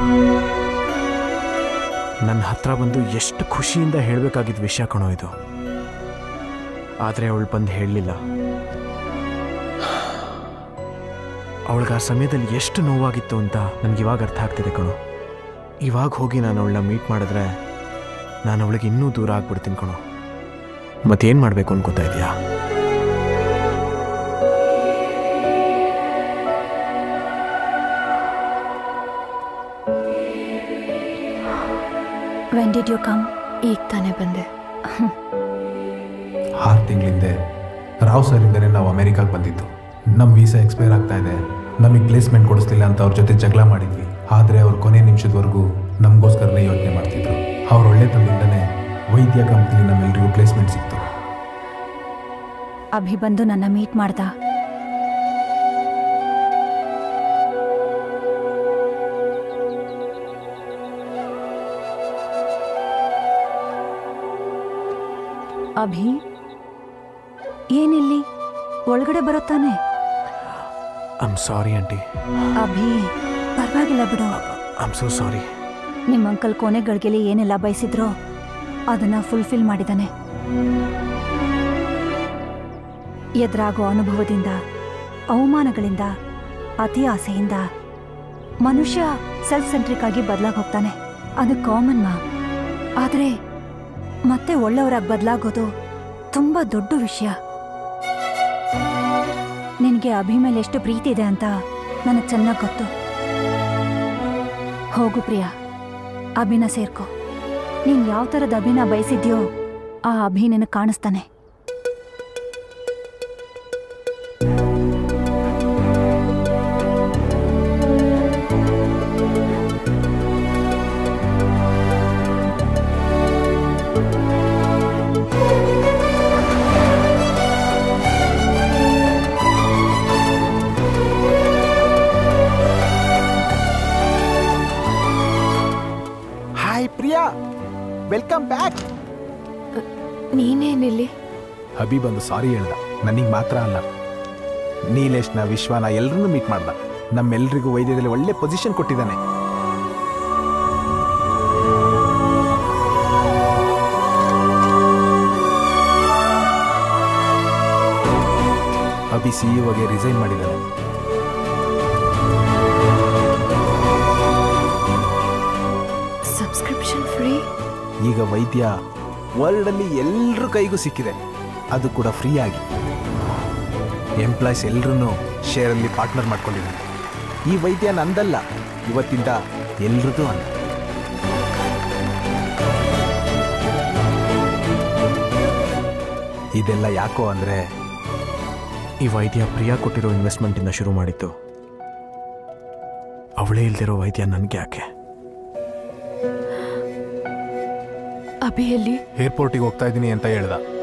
ನನ್ನ ಹತ್ರ ಬಂದು ಎಷ್ಟು ಖುಷಿಯಿಂದ ಹೇಳಬೇಕಾಗಿದ್ದ ವಿಷಯ ಕಣೋ ಇದು ಆದರೆ ಅವಳು ಬಂದು ಹೇಳಲಿಲ್ಲ ಅವಳಿಗೆ ಆ ಸಮಯದಲ್ಲಿ ಎಷ್ಟು ನೋವಾಗಿತ್ತು ಅಂತ ನನಗೆ ಇವಾಗ ಅರ್ಥ ಆಗ್ತಿದೆ ಕಣೋ ಇವಾಗ ಹೋಗಿ ನಾನು ಅವಳನ್ನ ಮೀಟ್ ಮಾಡಿದ್ರೆ ನಾನು ಅವಳಿಗೆ ಇನ್ನೂ ದೂರ ಆಗ್ಬಿಡ್ತೀನಿ ಕಣೋ ಮತ್ತೇನು ಮಾಡಬೇಕು ಅನ್ಕೋತಾ ಇದೆಯಾ ವೆನ್ ಡಿಡ್ ಯು ಕಮ್ ಈಗ ತಾನೇ ಬಂದೆ ಆರು ತಿಂಗಳಿಂದೆ ರಾವ್ ಸರಿಂದನೇ ನಾವು ಅಮೆರಿಕಾಗೆ ಬಂದಿದ್ದು ನಮ್ಮ ವೀಸಾ ಎಕ್ಸ್ಪೈರ್ ಆಗ್ತಾ ಇದೆ ನಮಗೆ ಪ್ಲೇಸ್ಮೆಂಟ್ ಕೊಡಿಸ್ಲಿಲ್ಲ ಅಂತ ಅವ್ರ ಜೊತೆ ಜಗಳ ಮಾಡಿದ್ವಿ ಆದರೆ ಅವ್ರು ಕೊನೆ ನಿಮಿಷದವರೆಗೂ ನಮಗೋಸ್ಕರನೇ ಯೋಚನೆ ಮಾಡ್ತಿದ್ರು ಅವ್ರ ಒಳ್ಳೆತನದಿಂದನೇ ವೈದ್ಯ ಕಂಪ್ನಿಲಿ ನಮ್ಮೆಲ್ರಿಗೂ ಪ್ಲೇಸ್ಮೆಂಟ್ ಸಿಕ್ತು ಅಭಿ ಬಂದು ನನ್ನ ಮೀಟ್ ಮಾಡ್ದ ಅಭಿ ಏನಿಲ್ಲಿ ಒಳಗಡೆ ಬರುತ್ತಾನೆ ಐಮ್ ಸಾರಿ ಆಂಟಿ ಅಭಿ ಪರವಾಗಿಲ್ಲ ಬಿಡು ಐಮ್ ಸೋ ಸಾರಿ ನಿಮ್ಮ ಅಂಕಲ್ ಕೊನೆ ಗಳಿಗೆಲಿ ಏನೆಲ್ಲ ಬಯಸಿದ್ರೋ ಅದನ್ನ ಫುಲ್ಫಿಲ್ ಮಾಡಿದಾನೆ ಎದುರಾಗೋ ಅನುಭವದಿಂದ ಅವಮಾನಗಳಿಂದ ಅತಿ ಆಸೆಯಿಂದ ಮನುಷ್ಯ ಸೆಲ್ಫ್ ಸೆಂಟ್ರಿಕ್ ಆಗಿ ಬದಲಾಗಿ ಹೋಗ್ತಾನೆ ಅದು ಕಾಮನ್ ಮಾ ಆದರೆ ಮತ್ತೆ ಒಳ್ಳೆಯವರಾಗಿ ಬದಲಾಗೋದು ತುಂಬಾ ದೊಡ್ಡ ವಿಷಯ ನಿನಗೆ ಅಭಿ ಮೇಲೆ ಎಷ್ಟು ಪ್ರೀತಿ ಇದೆ ಅಂತ ನನಗೆ ಚೆನ್ನಾಗಿ ಗೊತ್ತು ಹೋಗು ಪ್ರಿಯಾ ಅಭಿನ ಸೇರ್ಕೊ ನೀನ್ ಯಾವ ಥರದ ಅಭಿನ ಬಯಸಿದ್ಯೋ ಆ ಅಭಿ ನಿನಗೆ ಕಾಣಿಸ್ತಾನೆ ಹಾಯ್ ಪ್ರಿಯಾ ವೆಲ್ಕಮ್ ಬ್ಯಾಕ್ ನೀನೇನಿಲ್ಲಿ ಅಭಿ ಬಂದು ಸಾರಿ ಹೇಳ್ದ ನನಗೆ ಮಾತ್ರ ಅಲ್ಲ ನೀಲೇಶ್ನ ವಿಶ್ವನ ಎಲ್ಲರನ್ನೂ ಮೀಟ್ ಮಾಡ್ದ ನಮ್ಮೆಲ್ರಿಗೂ ವೈದ್ಯದಲ್ಲಿ ಒಳ್ಳೆ ಪೊಸಿಷನ್ ಕೊಟ್ಟಿದ್ದಾನೆ ಅಭಿ ಸಿಇಒಗೆ ರಿಸೈನ್ ಮಾಡಿದ್ದಾನೆ ಸಬ್ಸ್ಕ್ರಿಪ್ಷನ್ ಫ್ರೀ ಈಗ ವೈದ್ಯ ವರ್ಲ್ಡಲ್ಲಿ ಎಲ್ಲರ ಕೈಗೂ ಸಿಕ್ಕಿದೆ ಅದು ಕೂಡ ಫ್ರೀ ಆಗಿ ಎಂಪ್ಲಾಯ್ಸ್ ಎಲ್ಲರೂ ಶೇರಲ್ಲಿ ಪಾರ್ಟ್ನರ್ ಮಾಡ್ಕೊಂಡಿದ್ದಾರೆ ಈ ವೈದ್ಯ ನಂದಲ್ಲ ಇವತ್ತಿಂದ ಎಲ್ರದ್ದು ಅಲ್ಲ ಇದೆಲ್ಲ ಯಾಕೋ ಅಂದರೆ ಈ ವೈದ್ಯ ಪ್ರಿಯಾ ಕೊಟ್ಟಿರೋ ಇನ್ವೆಸ್ಟ್ಮೆಂಟಿಂದ ಶುರು ಮಾಡಿತ್ತು ಅವಳೇ ಇಲ್ದಿರೋ ವೈದ್ಯ ನನಗೆ ಯಾಕೆ ಅಭಿಯಲ್ಲಿ ಏರ್ಪೋರ್ಟಿಗೆ ಹೋಗ್ತಾ ಇದ್ದೀನಿ ಅಂತ ಹೇಳ್ದ